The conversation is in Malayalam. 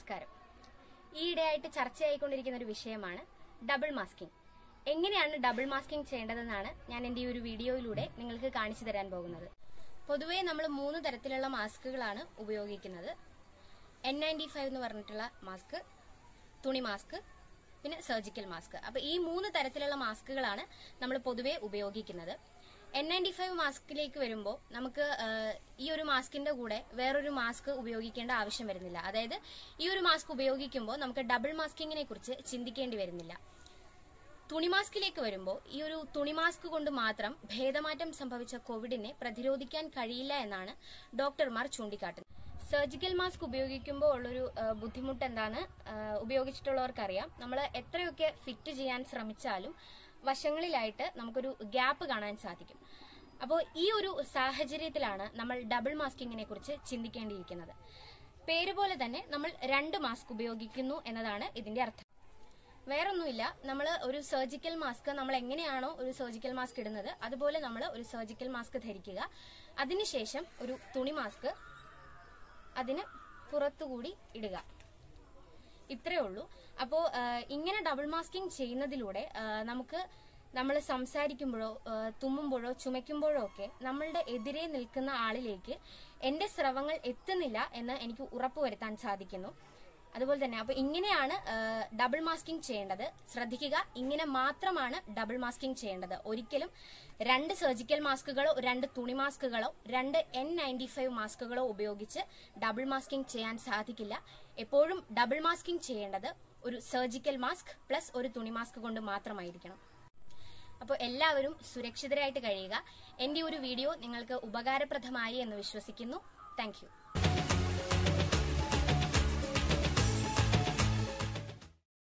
നമസ്കാരം ഈയിടെയായിട്ട് ചർച്ചയായിക്കൊണ്ടിരിക്കുന്ന ഒരു വിഷയമാണ് ഡബിൾ മാസ്കിംഗ് എങ്ങനെയാണ് ഡബിൾ മാസ്കിംഗ് ചെയ്യേണ്ടതെന്നാണ് ഞാൻ എന്റെ ഈ ഒരു വീഡിയോയിലൂടെ നിങ്ങൾക്ക് കാണിച്ചു തരാൻ പോകുന്നത് പൊതുവേ നമ്മൾ മൂന്ന് തരത്തിലുള്ള മാസ്കുകളാണ് ഉപയോഗിക്കുന്നത് എൻ നയൻറ്റി ഫൈവ് എന്ന് പറഞ്ഞിട്ടുള്ള മാസ്ക് തുണി മാസ്ക് പിന്നെ സർജിക്കൽ മാസ്ക് അപ്പൊ ഈ മൂന്ന് തരത്തിലുള്ള മാസ്കുകളാണ് നമ്മൾ പൊതുവെ ഉപയോഗിക്കുന്നത് എൻ നയൻറ്റി ഫൈവ് മാസ്കിലേക്ക് വരുമ്പോൾ നമുക്ക് ആ, ഈ ഒരു മാസ്കിന്റെ കൂടെ വേറൊരു മാസ്ക് ഉപയോഗിക്കേണ്ട ആവശ്യം വരുന്നില്ല അതായത് ഈ ഒരു മാസ്ക് ഉപയോഗിക്കുമ്പോൾ നമുക്ക് ഡബിൾ മാസ്കിങ്ങിനെ കുറിച്ച് ചിന്തിക്കേണ്ടി വരുന്നില്ല തുണി മാസ്കിലേക്ക് വരുമ്പോൾ ഈ ഒരു തുണി മാസ്ക് കൊണ്ട് മാത്രം ഭേദമാറ്റം സംഭവിച്ച കോവിഡിനെ പ്രതിരോധിക്കാൻ കഴിയില്ല എന്നാണ് ഡോക്ടർമാർ ചൂണ്ടിക്കാട്ടുന്നത് സർജിക്കൽ മാസ്ക് ഉപയോഗിക്കുമ്പോൾ ഉള്ളൊരു ആ, ബുദ്ധിമുട്ട് എന്താന്ന് ആ, ഉപയോഗിച്ചിട്ടുള്ളവർക്കറിയാം നമ്മൾ എത്രയൊക്കെ ഫിറ്റ് ചെയ്യാൻ ശ്രമിച്ചാലും വശങ്ങളിലായിട്ട് നമുക്കൊരു ഗ്യാപ്പ് കാണാൻ സാധിക്കും അപ്പോൾ ഈ ഒരു സാഹചര്യത്തിലാണ് നമ്മൾ ഡബിൾ മാസ്കിങ്ങിനെ കുറിച്ച് ചിന്തിക്കേണ്ടിയിരിക്കുന്നത് പേര് പോലെ തന്നെ നമ്മൾ രണ്ട് മാസ്ക് ഉപയോഗിക്കുന്നു എന്നതാണ് ഇതിന്റെ അർത്ഥം വേറൊന്നുമില്ല നമ്മൾ ഒരു സർജിക്കൽ മാസ്ക് നമ്മൾ എങ്ങനെയാണോ ഒരു സർജിക്കൽ മാസ്ക് ഇടുന്നത് അതുപോലെ നമ്മൾ ഒരു സർജിക്കൽ മാസ്ക് ധരിക്കുക അതിനുശേഷം ഒരു തുണി മാസ്ക് അതിന് പുറത്തുകൂടി ഇടുക ഇത്രേ ഉള്ളൂ അപ്പോൾ ഇങ്ങനെ ഡബിൾ മാസ്കിംഗ് ചെയ്യുന്നതിലൂടെ ആ, നമുക്ക് നമ്മൾ സംസാരിക്കുമ്പോഴോ ആ, തുമ്മുമ്പോഴോ ചുമയ്ക്കുമ്പോഴോ ഒക്കെ നമ്മളുടെ എതിരെ നിൽക്കുന്ന ആളിലേക്ക് എന്റെ സ്രവങ്ങൾ എത്തുന്നില്ല എന്ന് എനിക്ക് ഉറപ്പുവരുത്താൻ സാധിക്കുന്നു അതുപോലെ തന്നെ അപ്പൊ ഇങ്ങനെയാണ് ഡബിൾ മാസ്കിംഗ് ചെയ്യേണ്ടത് ശ്രദ്ധിക്കുക ഇങ്ങനെ മാത്രമാണ് ഡബിൾ മാസ്കിംഗ് ചെയ്യേണ്ടത് ഒരിക്കലും രണ്ട് സർജിക്കൽ മാസ്കുകളോ രണ്ട് തുണി മാസ്കുകളോ രണ്ട് എൻ നയൻറ്റി ഫൈവ് മാസ്കുകളോ ഉപയോഗിച്ച് ഡബിൾ മാസ്കിംഗ് ചെയ്യാൻ സാധിക്കില്ല എപ്പോഴും ഡബിൾ മാസ്കിംഗ് ചെയ്യേണ്ടത് ഒരു സർജിക്കൽ മാസ്ക് പ്ലസ് ഒരു തുണി മാസ്ക് കൊണ്ട് മാത്രമായിരിക്കണം അപ്പോൾ എല്ലാവരും സുരക്ഷിതരായിട്ട് കഴിയുക എന്റെ ഈ ഒരു വീഡിയോ നിങ്ങൾക്ക് ഉപകാരപ്രദമായി എന്ന് വിശ്വസിക്കുന്നു താങ്ക്